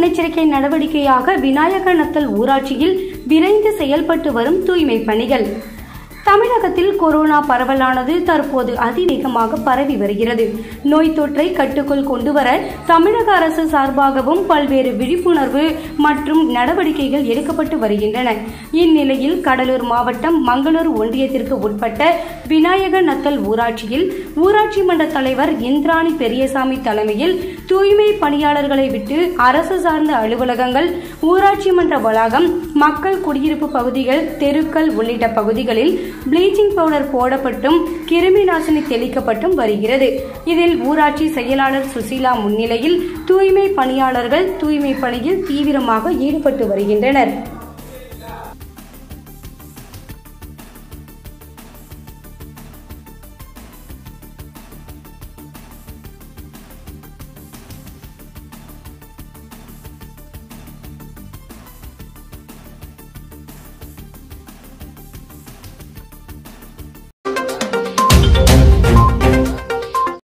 முன்னெச்சரிக்கை நடவடிக்கையாக விநாயக நத்தல் ஊராட்சியில் விரைந்து செயல்பட்டு வரும் தூய்மை பணிகள் தமிழகத்தில் கொரோனா பரவலானது தற்போது அதிவேகமாக பரவி வருகிறது நோய் தொற்றை கட்டுக்குள் கொண்டுவர தமிழக அரசு சார்பாகவும் பல்வேறு விழிப்புணர்வு மற்றும் நடவடிக்கைகள் எடுக்கப்பட்டு வருகின்றன இந்நிலையில் கடலூர் மாவட்டம் மங்களூர் ஒன்றியத்திற்கு உட்பட்ட விநாயக நத்தல் ஊராட்சியில் ஊராட்சி மன்ற தலைவர் இந்திராணி பெரியசாமி தலைமையில் தூய்மை பணியாளர்களை விட்டு அரசு சார்ந்த அலுவலகங்கள் ஊராட்சி மன்ற வளாகம் மக்கள் குடியிருப்பு பகுதிகள் தெருக்கள் உள்ளிட்ட பகுதிகளில் ப்ளீச்சிங் பவுடர் போடப்பட்டும் கிருமி நாசினி தெளிக்கப்பட்டும் வருகிறது இதில் ஊராட்சி செயலாளர் சுசீலா முன்னிலையில் தூய்மை பணியாளர்கள் தூய்மை பணியில் தீவிரமாக ஈடுபட்டு வருகின்றனர்